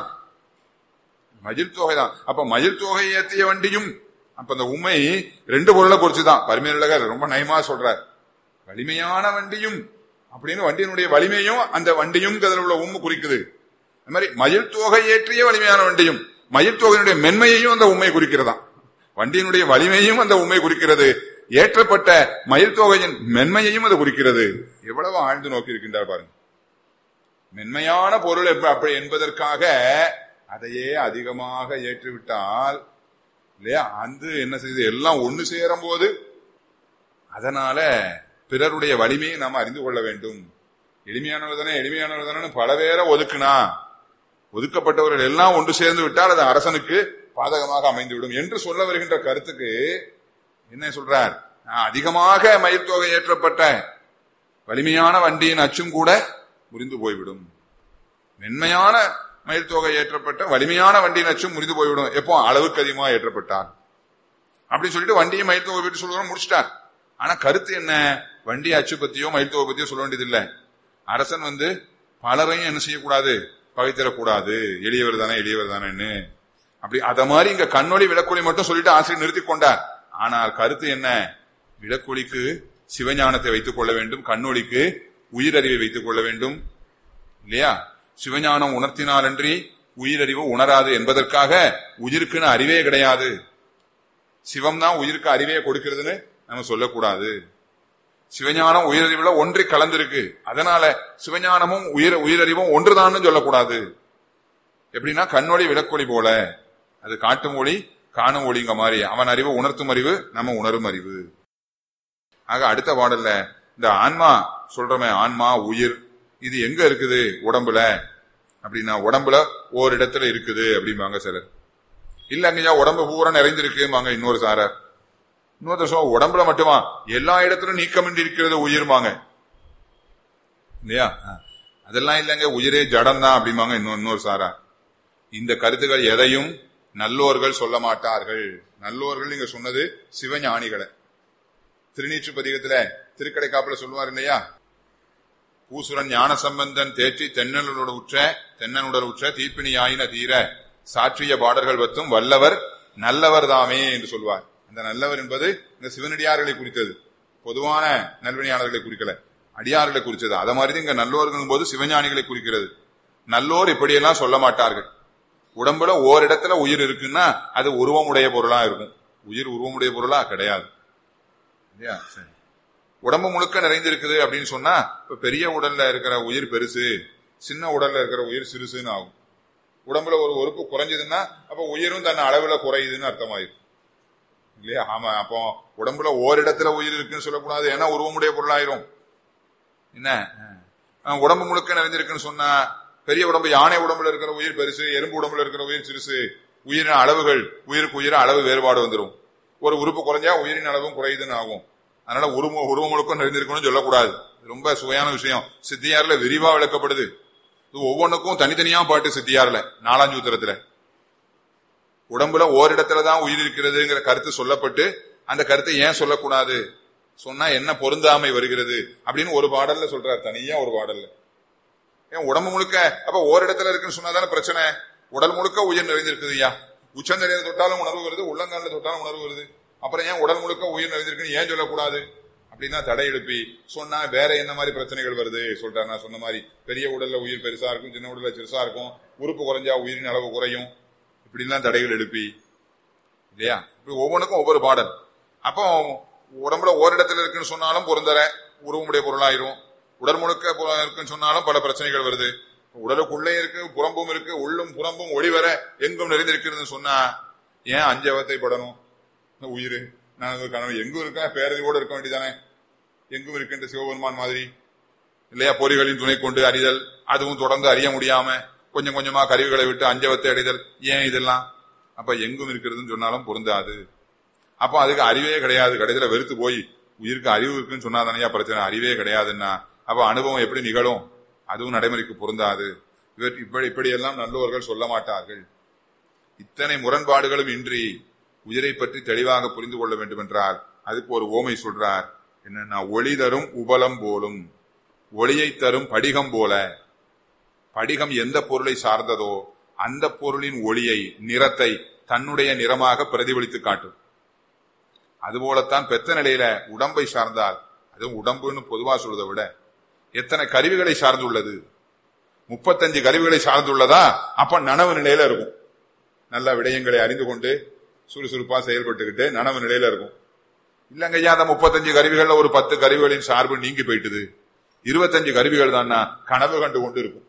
மயில் தொகை தான் அப்ப மயில் தொகை ஏத்திய வண்டியும் அப்ப அந்த உண்மை ரெண்டு பொருளை குறிச்சுதான் பரிமையுலகர் ரொம்ப நயமா சொல்றார் வலிமையான வண்டியும் அப்படின்னு வண்டியினுடைய வலிமையும் அந்த வண்டியும் அதில் உள்ள உண்மை குறிக்குது அது மாதிரி மயில் தொகை ஏற்றிய வலிமையான வண்டியும் மயில் தொகையினுடைய மென்மையையும் அந்த உண்மை குறிக்கிறதா வண்டியினுடைய வலிமையும் அந்த உண்மை குறிக்கிறது ஏற்றப்பட்ட மயில் தொகையின் மென்மையையும் அது குறிக்கிறது எவ்வளவு ஆழ்ந்து நோக்கி இருக்கின்றார் பாருங்க மென்மையான பொருள் எப்ப- அப்படி என்பதற்காக அதையே அதிகமாக ஏற்றுவிட்டால் இல்லையா அந்த என்ன செய்யுது எல்லாம் ஒண்ணு சேரும் போது அதனால பிறருடைய வலிமையை நாம் அறிந்து கொள்ள வேண்டும் எளிமையானவர் தானே எளிமையானவர் தானே பல பேரை ஒதுக்குனா ஒதுக்கப்பட்டவர்கள் எல்லாம் ஒன்று சேர்ந்து விட்டால் அது அரசனுக்கு பாதகமாக அமைந்துவிடும் என்று சொல்ல வருகின்ற கருத்துக்கு என்ன சொல்றார் நான் அதிகமாக மயில் தொகை ஏற்றப்பட்ட வலிமையான வண்டியின் அச்சும் கூட முறிந்து போய்விடும் மென்மையான மயில் தொகை ஏற்றப்பட்ட வலிமையான வண்டியின் அச்சும் முறிந்து போய்விடும் எப்போ அளவுக்கு அதிகமாக ஏற்றப்பட்டார் அப்படின்னு சொல்லிட்டு வண்டியை மயில் தொகை பற்றி சொல்லுவோம் முடிச்சிட்டார் ஆனா கருத்து என்ன வண்டி அச்சு பத்தியோ மயில் தொகை பத்தியோ சொல்ல வேண்டியது இல்ல அரசன் வந்து பலரையும் என்ன செய்யக்கூடாது பகைத்தரக்கூடாது எளியவர் தானே எளியவர் தானேன்னு அப்படி அத மாதிரி இங்க கண்ணொளி விளக்கொளி மட்டும் சொல்லிட்டு ஆசிரியர் நிறுத்தி கொண்டார் ஆனால் கருத்து என்ன விளக்கொளிக்கு சிவஞானத்தை வைத்துக் கொள்ள வேண்டும் கண்ணொளிக்கு உயிரறிவை வைத்துக் கொள்ள வேண்டும் இல்லையா சிவஞானம் உணர்த்தினாலன்றி உயிரறிவு உணராது என்பதற்காக உயிருக்குன்னு அறிவே கிடையாது சிவம் தான் உயிருக்கு அறிவே கொடுக்கிறதுன்னு நம்ம சொல்லக்கூடாது சிவஞானம் உயிரறிவுல ஒன்றி கலந்திருக்கு அதனால சிவஞானமும் உயிர் உயிரறிவும் ஒன்றுதான்னு சொல்லக்கூடாது எப்படின்னா கண்ணொளி விளக்கொளி போல அது காட்டும் ஒளி காணும் ஒளிங்க மாதிரி அவன் அறிவு உணர்த்தும் அறிவு நம்ம உணரும் அறிவு ஆக அடுத்த பாடல்ல இந்த ஆன்மா சொல்றமே ஆன்மா உயிர் இது எங்க இருக்குது உடம்புல அப்படின்னா உடம்புல ஓரிடத்துல இருக்குது அப்படிம்பாங்க சிலர் இல்லைங்கய்யா உடம்பு பூரா நிறைந்திருக்குமாங்க இன்னொரு சாரர் இன்னொரு சொல்ல உடம்புல மட்டுமா எல்லா இடத்திலும் நீக்கமின்றி இருக்கிறது உயிர்மாங்க இல்லையா அதெல்லாம் இல்லைங்க உயிரே ஜடம் தான் அப்படிம்பாங்க இன்னொரு இன்னொரு சாரா இந்த கருத்துக்கள் எதையும் நல்லோர்கள் சொல்ல மாட்டார்கள் நல்லோர்கள் நீங்க சொன்னது சிவஞானிகளை திருநீற்று பதிகத்துல திருக்கடைக்காப்புல சொல்லுவார் இல்லையா பூசுரன் ஞான சம்பந்தன் தேற்றி தென்னலுட உற்ற தென்னனுடல் உற்ற தீப்பினி ஆயின தீர சாற்றிய பாடல்கள் பத்தும் வல்லவர் நல்லவர் தாமே என்று சொல்வார் அந்த நல்லவர் என்பது இந்த சிவனடியார்களை குறித்தது பொதுவான நல்வினையாளர்களை குறிக்கல அடியார்களை குறித்தது அத மாதிரி இங்க நல்லோர்கள் போது சிவஞானிகளை குறிக்கிறது நல்லோர் இப்படியெல்லாம் சொல்ல மாட்டார்கள் உடம்புல ஓரிடத்துல உயிர் இருக்குன்னா அது உருவமுடைய பொருளா இருக்கும் உயிர் உருவமுடைய பொருளா கிடையாது இல்லையா சரி உடம்பு முழுக்க நிறைந்திருக்குது அப்படின்னு சொன்னா இப்ப பெரிய உடல்ல இருக்கிற உயிர் பெருசு சின்ன உடல்ல இருக்கிற உயிர் சிறுசுன்னு ஆகும் உடம்புல ஒரு உறுப்பு குறைஞ்சதுன்னா அப்ப உயிரும் தன் அளவுல குறையுதுன்னு அர்த்தமாயிரும் இல்லையா ஆமா அப்போ உடம்புல ஓரிடத்துல உயிர் இருக்குன்னு சொல்லக்கூடாது ஏன்னா உருவமுடைய பொருளாயிரும் என்ன அஹ் உடம்பு முழுக்க நிறைஞ்சிருக்குன்னு சொன்னா பெரிய உடம்பு யானை உடம்புல இருக்கிற உயிர் பெருசு எறும்பு உடம்புல இருக்கிற உயிர் சிறுசு உயிரின் அளவுகள் உயிருக்கு உயிர அளவு வேறுபாடு வந்துடும் ஒரு உறுப்பு குறைஞ்சா உயிரின் அளவும் குறையுதுன்னு ஆகும் அதனால உருவ உருவம் முழுக்க நிறைந்திருக்கணும்னு சொல்லக்கூடாது ரொம்ப சுவையான விஷயம் சித்தியார்ல விரிவா விளக்கப்படுது இது ஒவ்வொன்றுக்கும் தனித்தனியா பாட்டு சித்தியார்ல நாலாஞ்சூத்திரத்துல உடம்புல ஓரிடத்துல தான் உயிர் இருக்கிறதுங்கிற கருத்து சொல்லப்பட்டு அந்த கருத்தை ஏன் சொல்லக்கூடாது சொன்னா என்ன பொருந்தாமை வருகிறது அப்படின்னு ஒரு பாடல்ல சொல்றாரு தனியா ஒரு பாடல்ல ஏன் உடம்பு முழுக்க அப்ப ஓரிடத்துல இருக்குன்னு சொன்னாதானே பிரச்சனை உடல் முழுக்க உயிர் நிறைந்திருக்குது ஐயா உச்சந்தலையில தொட்டாலும் உணர்வு வருது உள்ளங்கால தொட்டாலும் உணர்வு வருது அப்புறம் ஏன் உடல் முழுக்க உயிர் நிறைந்திருக்குன்னு ஏன் சொல்லக்கூடாது அப்படின்னா தடை எழுப்பி சொன்னா வேற என்ன மாதிரி பிரச்சனைகள் வருது சொல்றாரு நான் சொன்ன மாதிரி பெரிய உடல்ல உயிர் பெருசா இருக்கும் சின்ன உடல்ல சிறுசா இருக்கும் உறுப்பு குறைஞ்சா உயிரின் அளவு குறையும் இப்படிலாம் தடைகள் எழுப்பி இல்லையா இப்படி ஒவ்வொன்றுக்கும் ஒவ்வொரு பாடல் அப்போ உடம்புல ஓரிடத்துல இருக்குன்னு சொன்னாலும் பொருந்தர உருவமுடைய பொருளாயிரும் உடல் முழுக்க பு- இருக்குன்னு சொன்னாலும் பல பிரச்சனைகள் வருது உடலுக்குள்ளே இருக்கு புறம்பும் இருக்கு உள்ளும் புறம்பும் ஒளிவர எங்கும் நிறைந்திருக்கிறதுன்னு சொன்னா ஏன் அஞ்சவத்தை படணும் இந்த உயிர் நான் ஒரு கனவு எங்கும் இருக்கா பேரறிவோடு இருக்க வேண்டியதானே எங்கும் இருக்கின்ற சிவபெருமான் மாதிரி இல்லையா பொறிகளின் துணை கொண்டு அறிதல் அதுவும் தொடர்ந்து அறிய முடியாம கொஞ்சம் கொஞ்சமா கருவிகளை விட்டு அஞ்சவத்தை அடைதல் ஏன் இதெல்லாம் அப்ப எங்கும் இருக்கிறதுன்னு சொன்னாலும் பொருந்தாது அப்போ அதுக்கு அறிவே கிடையாது கடைசியில வெறுத்து போய் உயிருக்கு அறிவு இருக்குன்னு சொன்னாதானையா பிரச்சனை அறிவே கிடையாதுன்னா அப்ப அனுபவம் எப்படி நிகழும் அதுவும் நடைமுறைக்கு பொருந்தாது இவர் இப்படி இப்படியெல்லாம் நல்லோர்கள் சொல்ல மாட்டார்கள் இத்தனை முரண்பாடுகளும் இன்றி உயிரை பற்றி தெளிவாக புரிந்து கொள்ள வேண்டும் என்றால் அதுக்கு ஒரு ஓமை சொல்றார் என்னன்னா ஒளி தரும் உபலம் போலும் ஒளியை தரும் படிகம் போல படிகம் எந்த பொருளை சார்ந்ததோ அந்த பொருளின் ஒளியை நிறத்தை தன்னுடைய நிறமாக பிரதிபலித்து காட்டும் அதுபோலத்தான் பெத்த நிலையில உடம்பை சார்ந்தால் அதுவும் உடம்புன்னு பொதுவா சொல்றதை விட எத்தனை கருவிகளை சார்ந்துள்ளது முப்பத்தஞ்சு கருவிகளை சார்ந்துள்ளதா அப்ப நனவு நிலையில இருக்கும் நல்ல விடயங்களை அறிந்து கொண்டு சுறுசுறுப்பா செயல்பட்டுக்கிட்டு நனவு நிலையில இருக்கும் இல்லங்க ஐயா அந்த முப்பத்தஞ்சு கருவிகள்ல ஒரு பத்து கருவிகளின் சார்பு நீங்கி போயிட்டுது இருபத்தஞ்சு கருவிகள் தான் கனவு கண்டு கொண்டு இருக்கும்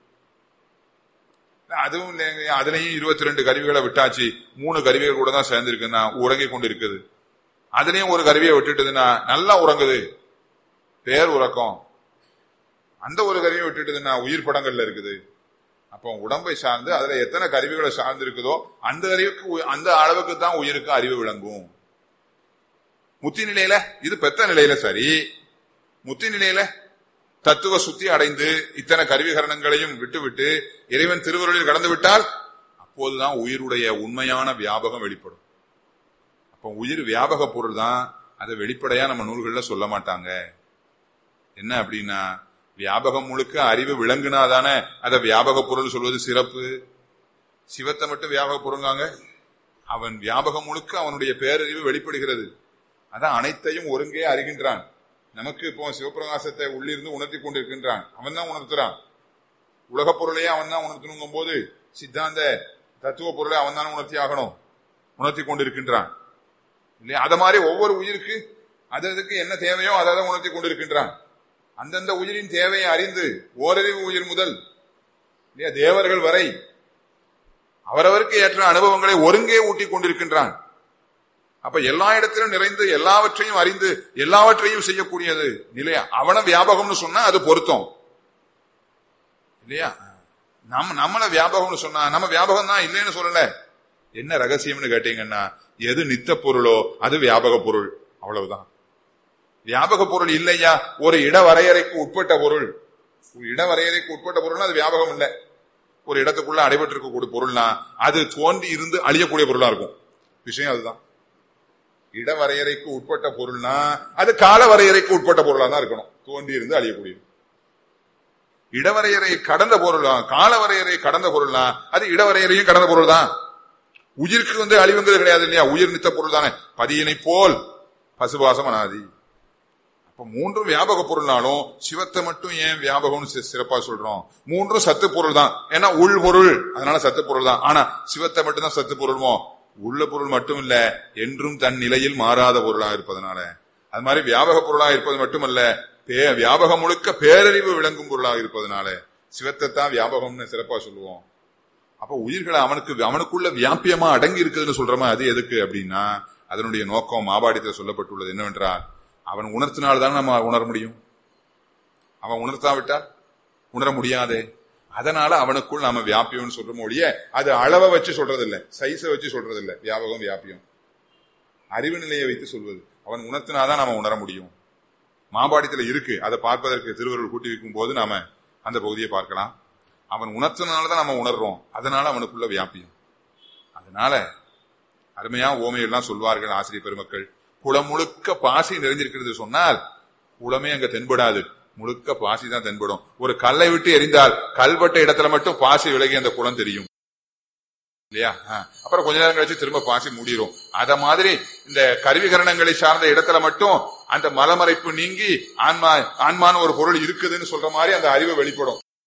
அதுவும் இல்லைங்க ஐயா, அதுலயும் இருபத்தி ரெண்டு கருவிகளை விட்டாச்சு மூணு கருவிகள் கூட தான் சேர்ந்திருக்குன்னா உறங்கி கொண்டு இருக்குது அதுலயும் ஒரு கருவியை விட்டுட்டுதுன்னா நல்லா உறங்குது பேர் உறக்கம் அந்த ஒரு கருவியை விட்டுட்டுதுன்னா உயிர் படங்கள்ல இருக்குது அப்போ உடம்பை சார்ந்து அதுல எத்தனை கருவிகளை சார்ந்து இருக்குதோ அந்த அறிவுக்கு உ- அந்த அளவுக்கு தான் உயிருக்கு அறிவு விளங்கும் முத்தி நிலையில இது பெத்த நிலையில சரி முத்தி நிலையில தத்துவ சுத்தி அடைந்து இத்தனை கருவிகரணங்களையும் விட்டுவிட்டு இறைவன் திருவருளில் கடந்து விட்டால் அப்போதுதான் உயிருடைய உண்மையான வியாபகம் வெளிப்படும் அப்போ உயிர் வியாபக பொருள் தான் அதை வெளிப்படையா நம்ம நூல்கள்ல சொல்ல மாட்டாங்க என்ன அப்படின்னா வியாபகம் முழுக்க அறிவு விளங்குனாதானே அதை வியாபக பொருள் சொல்வது சிறப்பு சிவத்தை மட்டும் வியாபக பொருளாங்க அவன் வியாபகம் முழுக்க அவனுடைய பேரறிவு வெளிப்படுகிறது அதான் அனைத்தையும் ஒருங்கே அறிகின்றான் நமக்கு இப்போ சிவபிரகாசத்தை உள்ளிருந்து உணர்த்தி கொண்டிருக்கின்றான் அவன் தான் உணர்த்துறான் உலகப் பொருளையே அவன் தான் உணர்த்தணுங்கும் போது சித்தாந்த தத்துவ பொருளை அவன் தான் உணர்த்தி ஆகணும் உணர்த்தி கொண்டிருக்கின்றான் இல்லையா அத மாதிரி ஒவ்வொரு உயிருக்கு அது அதுக்கு என்ன தேவையோ அதை அதை உணர்த்தி கொண்டிருக்கின்றான் அந்தந்த உயிரின் தேவையை அறிந்து ஓரறிவு உயிர் முதல் இல்லையா தேவர்கள் வரை அவரவருக்கு ஏற்ற அனுபவங்களை ஒருங்கே ஊட்டிக் கொண்டிருக்கின்றான் அப்ப எல்லா இடத்திலும் நிறைந்து எல்லாவற்றையும் அறிந்து எல்லாவற்றையும் செய்யக்கூடியது இல்லையா அவன வியாபகம்னு சொன்னா அது பொருத்தம் இல்லையா நம்ம நம்மள வியாபகம்னு சொன்னா நம்ம வியாபகம் தான் இல்லைன்னு சொல்லல என்ன ரகசியம்னு கேட்டீங்கன்னா எது நித்த பொருளோ அது வியாபக பொருள் அவ்வளவுதான் வியாபக பொருள் இல்லையா ஒரு இட வரையறைக்கு உட்பட்ட பொருள் ஒரு இட வரையறைக்கு உட்பட்ட பொருள்னா அது வியாபகம் இல்லை ஒரு இடத்துக்குள்ள அடைபட்டு இருக்கக்கூடிய பொருள்னா அது தோன்றி இருந்து அழியக்கூடிய பொருளா இருக்கும் விஷயம் அதுதான் இட வரையறைக்கு உட்பட்ட பொருள்னா அது கால வரையறைக்கு உட்பட்ட பொருளா தான் இருக்கணும் தோன்றி இருந்து அழியக்கூடியது இடவரையறை கடந்த பொருள் கால வரையறை கடந்த பொருள்னா அது இடவரையறையும் கடந்த பொருள் தான் உயிருக்கு வந்து அழிவுங்கிறது கிடையாது இல்லையா உயிர் நித்த பொருள் தானே பதியினை போல் பசுபாசம் அனாதி அப்ப மூன்றும் வியாபக பொருள்னாலும் சிவத்தை மட்டும் ஏன் வியாபகம்னு சி- சிறப்பா சொல்றோம் மூன்றும் சத்து பொருள் தான் ஏன்னா உள் பொருள் அதனால சத்து பொருள் தான் ஆனா சிவத்தை மட்டும் தான் சத்து பொருள்மோ உள்ள பொருள் மட்டும் இல்ல என்றும் தன் நிலையில் மாறாத பொருளா இருப்பதனால அது மாதிரி வியாபக பொருளா இருப்பது மட்டுமல்ல பே- வியாபகம் முழுக்க பேரறிவு விளங்கும் பொருளாக இருப்பதனால சிவத்தை தான் வியாபகம்னு சிறப்பா சொல்லுவோம் அப்ப உயிர்களை அவனுக்கு அவனுக்குள்ள வியாபியமா அடங்கி இருக்குதுன்னு சொல்றோமா அது எதுக்கு அப்படின்னா அதனுடைய நோக்கம் மாபாடியத்தில் சொல்லப்பட்டுள்ளது என்னவென்றால் அவன் உணர்த்தினால்தான் நம்ம உணர முடியும் அவன் உணர்த்தாவிட்டால் உணர முடியாதே அதனால அவனுக்குள் நாம வியாபியம்னு சொல்றோம் ஒழிய அது அளவை வச்சு சொல்றது இல்ல சைஸை வச்சு சொல்றது இல்ல வியாபகம் வியாபியம் அறிவு நிலையை வைத்து சொல்வது அவன் உணர்த்தினாதான் நாம உணர முடியும் மாபாடியத்துல இருக்கு அதை பார்ப்பதற்கு திருவருள் கூட்டி வைக்கும் போது நாம அந்த பகுதியை பார்க்கலாம் அவன் உணர்த்தினால்தான் நம்ம உணர்றோம் அதனால அவனுக்குள்ள வியாபியம் அதனால அருமையா ஓமையெல்லாம் சொல்வார்கள் ஆசிரியர் பெருமக்கள் குளம் முழுக்க பாசி நிறைஞ்சிருக்கிறது சொன்னால் குளமே அங்க தென்படாது முழுக்க பாசி தான் தென்படும் ஒரு கல்லை விட்டு எரிந்தால் கல்வட்ட இடத்துல மட்டும் பாசி விலகி அந்த குளம் தெரியும் இல்லையா ஆ. அப்புறம் கொஞ்ச நேரம் கழிச்சு திரும்ப பாசி மூடிரும் அத மாதிரி இந்த கருவிகரணங்களை சார்ந்த இடத்துல மட்டும் அந்த மலமறைப்பு நீங்கி ஆன்மா ஆன்மான ஒரு பொருள் இருக்குதுன்னு சொல்ற மாதிரி அந்த அறிவு வெளிப்படும்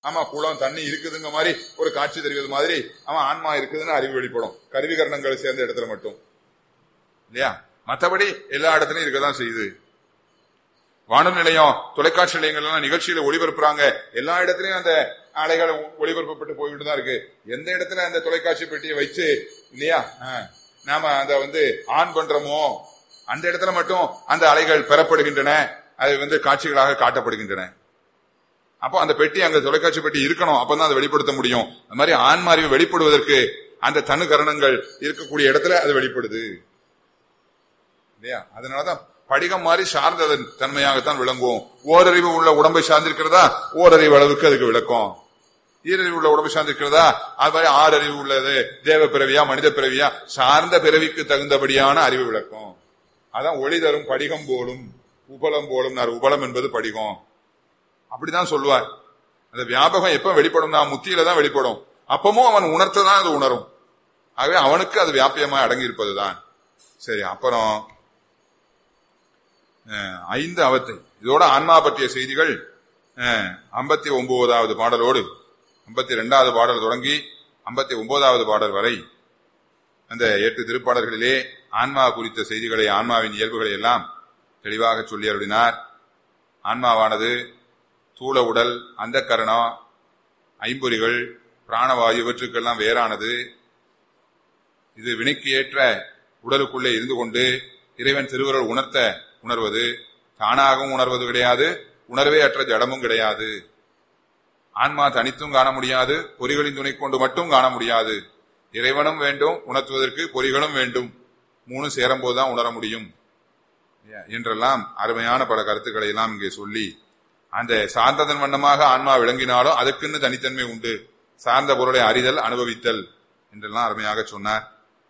ஆமா குளம் தண்ணி இருக்குதுங்க மாதிரி ஒரு காட்சி தெரிவது மாதிரி அவன் ஆன்மா இருக்குதுன்னு அறிவு வெளிப்படும் கருவிகரணங்கள் சேர்ந்த இடத்துல மட்டும் இல்லையா மத்தபடி எல்லா இடத்துலயும் இருக்கதான் செய்யுது வானொலி நிலையம் தொலைக்காட்சி நிலையங்கள்லாம் நிகழ்ச்சியில ஒளிபரப்புறாங்க எல்லா இடத்துலயும் அந்த அலைகள் ஒளிபரப்பப்பட்டு போய்கிட்டு தான் இருக்கு எந்த இடத்துல அந்த தொலைக்காட்சி பெட்டியை வச்சு இல்லையா ஆ, நாம அந்த வந்து ஆன் பண்றோமோ அந்த இடத்துல மட்டும் அந்த அலைகள் பெறப்படுகின்றன அது வந்து காட்சிகளாக காட்டப்படுகின்றன அப்போ அந்த பெட்டி அங்க தொலைக்காட்சி பெட்டி இருக்கணும் அப்பதான் அதை வெளிப்படுத்த முடியும் அது மாதிரி ஆன்மா அறிவு வெளிப்படுவதற்கு அந்த தனு கரணங்கள் இருக்கக்கூடிய இடத்துல அது வெளிப்படுது இல்லையா அதனாலதான் படிகம் மாதிரி சார்ந்ததன் தன்மையாகத்தான் விளங்குவோம் ஓரறிவு உள்ள உடம்பை சார்ந்திருக்கிறதா ஓரறிவு அளவுக்கு அதுக்கு விளக்கம் ஈரறிவு உள்ள உடம்பை சார்ந்திருக்கிறதா அது மாதிரி ஆறு அறிவு உள்ளது தேவ பிறவியா மனித பிறவியா சார்ந்த பிறவிக்கு தகுந்தபடியான அறிவு விளக்கம் அதான் ஒளி தரும் படிகம் போலும் உபலம் போலும் உபலம் என்பது படிகம் அப்படிதான் சொல்லுவார் அந்த வியாபகம் எப்ப வெளிப்படும்னா முத்தியில தான் வெளிப்படும் அப்பமும் அவன் உணர்த்ததான் அது உணரும் ஆகவே அவனுக்கு அது வியாபியமா அடங்கி இருப்பதுதான் சரி அப்புறம் அஹ், ஐந்து அவத்தை இதோட ஆன்மா பற்றிய செய்திகள் ஐம்பத்தி ஒன்பதாவது பாடலோடு ஐம்பத்தி ரெண்டாவது பாடல் தொடங்கி ஐம்பத்தி ஒன்பதாவது பாடல் வரை அந்த எட்டு திருப்பாடல்களிலே ஆன்மா குறித்த செய்திகளை ஆன்மாவின் இயல்புகளை எல்லாம் தெளிவாக சொல்லி அருளினார் ஆன்மாவானது தூள உடல் அந்த கரணம் ஐம்பொறிகள் பிராணவாயு இவற்றுக்கெல்லாம் வேறானது இது வினைக்கு ஏற்ற உடலுக்குள்ளே இருந்து கொண்டு இறைவன் திருவுருள் உணர்த்த உணர்வது தானாகவும் உணர்வது கிடையாது உணர்வே அற்ற ஜடமும் கிடையாது ஆன்மா தனித்தும் காண முடியாது பொறிகளின் துணை கொண்டு மட்டும் காண முடியாது இறைவனும் வேண்டும் உணர்த்துவதற்கு பொறிகளும் வேண்டும் மூணு சேரும்போதுதான் உணர முடியும் என்றெல்லாம் அருமையான பல கருத்துக்களை எல்லாம் இங்கே சொல்லி அந்த சார்ந்ததன் வண்ணமாக ஆன்மா விளங்கினாலும் அதுக்குன்னு தனித்தன்மை உண்டு சார்ந்த பொருளை அறிதல் அனுபவித்தல் என்றெல்லாம் அருமையாக சொன்னார்